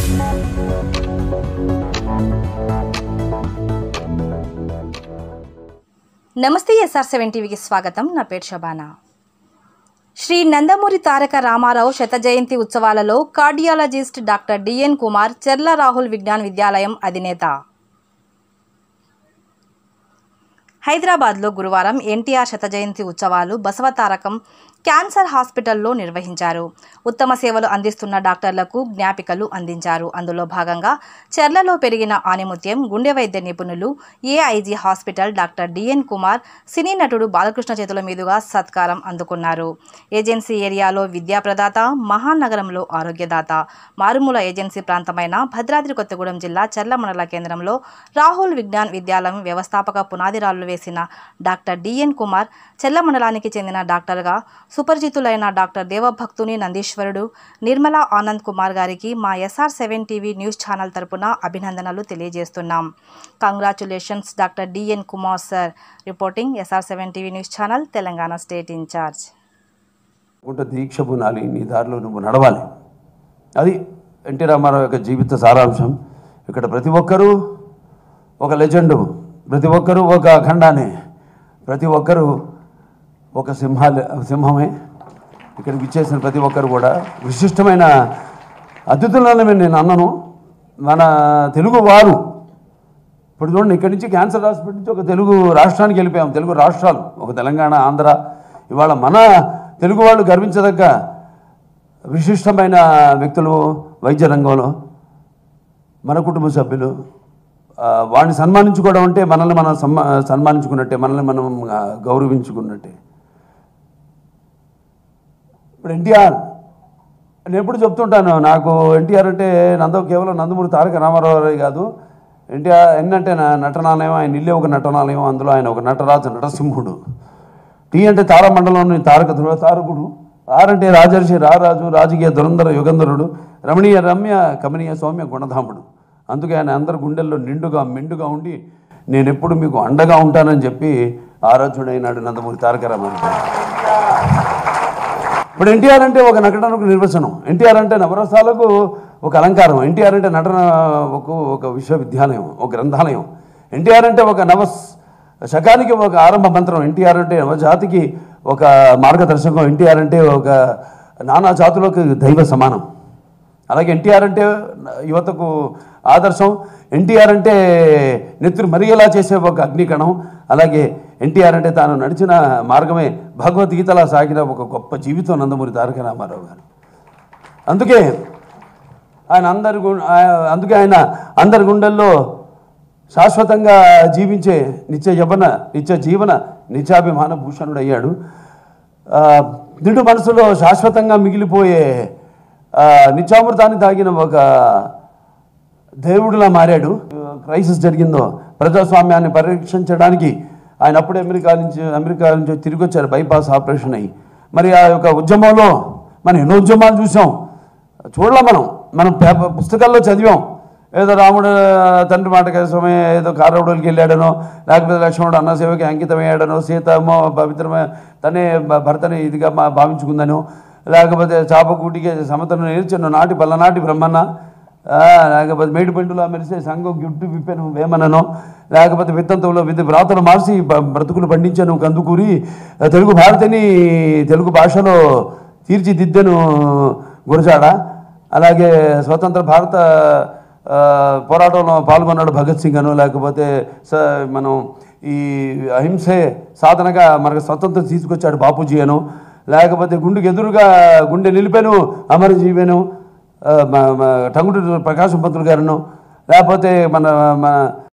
నమస్తే SR seven టీవీకి స్వాగతం నా పేరు శబానా శ్రీ నందమూరి తారక రామారావు శత జయంతి ఉత్సవాలలో కార్డియాలజిస్ట్ డాక్టర్ డిఎన్ కుమార్ చెర్ల రాహుల్ విజ్ఞాన్ విద్యాలయం అధినేత హైదరాబాద్లో గురువారం ఎన్టీఆర్ శత జయంతి ఉత్సవాలు బసవతారకం క్యాన్సర్ హాస్పిటల్లో నిర్వహించారు ఉత్తమ సేవలు అందిస్తున్న డాక్టర్లకు జ్ఞాపికలు అందించారు అందులో భాగంగా చెర్లలో పెరిగిన ఆనిముత్యం గుండె వైద్య నిపుణులు AIG hospital doctor DN Kumar సినీ నటుడు బాలకృష్ణ చేతుల మీదుగా సత్కారం అందుకున్నారు ఏజెన్సీ ఏరియాలో విద్యా ప్రదాత మహానగరంలో ఆరోగ్యదాత మారుమూల ఏజెన్సీ ప్రాంతమైన భద్రాద్రి కొత్తగూడెం జిల్లా చెర్ల మండల కేంద్రంలో రాహుల్ విజ్ఞాన్ విద్యాలయం వ్యవస్థాపక పునాదిరాళ్లు వేసిన డాక్టర్ డిఎన్ కుమార్ చెల్ల మండలానికి చెందిన డాక్టర్గా సుపరిచితులైన డాక్టర్ దేవభక్తుని నందీశ్వరుడు నిర్మలా ఆనంద్ కుమార్ గారికి మా SR seven TV news channel తరపున అభినందనలు తెలియజేస్తున్నాం congratulations doctor DN Kumar sir reporting SR seven TV news channel Telangana state incharge Kunta Deeksha పునాలి నీ దారిలో నువ్వు నడవాలి అది ఎన్టీ రామారావు యొక్క జీవిత సారాంశం ఇక్కడ ప్రతి ఒక్కరూ ఒక లెజెండు ప్రతి ఒక్కరూ ఒక అఖండానే ప్రతి ఒక్కరూ ఒక సింహాల సింహమే ఇక్కడికి ఇచ్చేసిన ప్రతి ఒక్కరు కూడా విశిష్టమైన అతిథులను నేను అన్నను మన తెలుగు వారు ఇప్పుడు చూడండి ఇక్కడి నుంచి క్యాన్సర్ హాస్పిటల్ నుంచి ఒక తెలుగు రాష్ట్రానికి వెళ్ళిపోయాం తెలుగు రాష్ట్రాలు ఒక తెలంగాణ ఆంధ్ర ఇవాళ మన తెలుగు వాళ్ళు గర్వించదగ్గ విశిష్టమైన వ్యక్తులు వైద్య రంగంలో మన కుటుంబ సభ్యులు ఆ, వాడిని సన్మానించుకోవడం అంటే మనల్ని మనం సన్మా సన్మానించుకున్నట్టే మనల్ని మనం ఆ, గౌరవించుకున్నట్టే ఇప్పుడు ఎన్టీఆర్ నేను ఎప్పుడు చెప్తుంటాను నాకు ఎన్టీఆర్ అంటే నంద కేవలం నందమూరి తారక రామారావు గారే కాదు ఎన్టీఆర్ ఎన్నంటే నా నటనాలయం ఆయన ఇల్లే ఒక నటనాలయం అందులో ఆయన ఒక నటరాజు నటసింహుడు టీ అంటే తారమండలంలోని తారక ధ్రువ తారకుడు ఆర్ అంటే రాజర్షి రారాజు రాజకీయ దురంధర యుగంధరుడు రమణీయ రమ్య కమనీయ సౌమ్య గుణధాముడు అందుకే ఆయన అందరి గుండెల్లో నిండుగా మెండుగా ఉండి నేను ఎప్పుడు మీకు అండగా ఉంటానని చెప్పి ఆరాధ్యుడైనాడు నందమూరి తారక రామారావు గారు. ఇప్పుడు ఎన్టీఆర్ అంటే ఒక నటనకు నిర్వచనం ఎన్టీఆర్ అంటే నవరసాలకు ఒక అలంకారం ఎన్టీఆర్ అంటే నటన ఒక ఒక విశ్వవిద్యాలయం ఒక గ్రంథాలయం ఎన్టీఆర్ అంటే ఒక నవ శకానికి ఒక ఆరంభ మంత్రం ఎన్టీఆర్ అంటే నవజాతికి ఒక మార్గదర్శకం ఎన్టీఆర్ అంటే ఒక నానా జాతులకు దైవ సమానం అలాగే ఎన్టీఆర్ అంటే యువతకు ఆదర్శం ఎన్టీఆర్ అంటే నెత్తురు మరిగేలా చేసే ఒక అగ్నికణం అలాగే ఎన్టీఆర్ అంటే తాను నడిచిన మార్గమే భగవద్గీతలా సాగిన ఒక గొప్ప జీవితం నందమూరి తారక రామారావు గారు అందుకే ఆయన అందరి గు- ఆ- అందుకే ఆయన అందరి గుండెల్లో శాశ్వతంగా జీవించే నిత్య యవన నిత్య జీవన నిత్యాభిమాన భూషణుడు అయ్యాడు ఆ, నిండు మనసులో శాశ్వతంగా మిగిలిపోయే ఆ, నిత్యామృతాన్ని తాగిన ఒక దేవుడిలా మారాడు క్రైసిస్ జరిగిందో ప్రజాస్వామ్యాన్ని పరిరక్షించడానికి ఆయన అప్పుడే అమెరికా నుంచి అమెరికా నుంచి తిరిగి వచ్చారు బైపాస్ ఆపరేషన్ అయ్యి మరి ఆ యొక్క ఉద్యమంలో మనం ఎన్నో ఉద్యమాలు చూసాం చూడలే మనం మనం పేపర్ పుస్తకాల్లో చదివాం ఏదో రాముడు తండ్రి మాట కోసమే ఏదో కారవుడికి వెళ్ళాడనో లేకపోతే లక్ష్మణుడు అన్న సేవకి అంకితమయ్యాడనో సీతమ్మ పవిత్రమే తనే భ- భర్తని ఇదిగా మా భావించుకుందనో లేకపోతే చాపకూటికి సమతను నేర్చను నాటి పల్లనాటి బ్రహ్మన్న ఆ, లేకపోతే మేడి పండులా మెరిసే సంఘం గిట్టు విప్పెను వేమనను లేకపోతే విత్తంతంలో విధి వ్రాతలు మార్చి బ- బ్రతుకులు పండించను కందుకూరి ఆ, తెలుగు భారతిని తెలుగు భాషలో తీర్చిదిద్దెను గురజాడ అలాగే స్వతంత్ర భారత ఆ, పోరాటంలో పాల్గొన్నాడు భగత్ సింగ్ అను లేకపోతే స మనం ఈ అహింసే సాధనగా మనకు స్వతంత్రం తీసుకొచ్చాడు బాపూజీ అను లేకపోతే గుండెకి ఎదురుగా గుండె నిలిపాను అమరజీవేను ఆ, మ- మ- టంగుటూరి ప్రకాశం పంతులు గారును లేకపోతే మన మన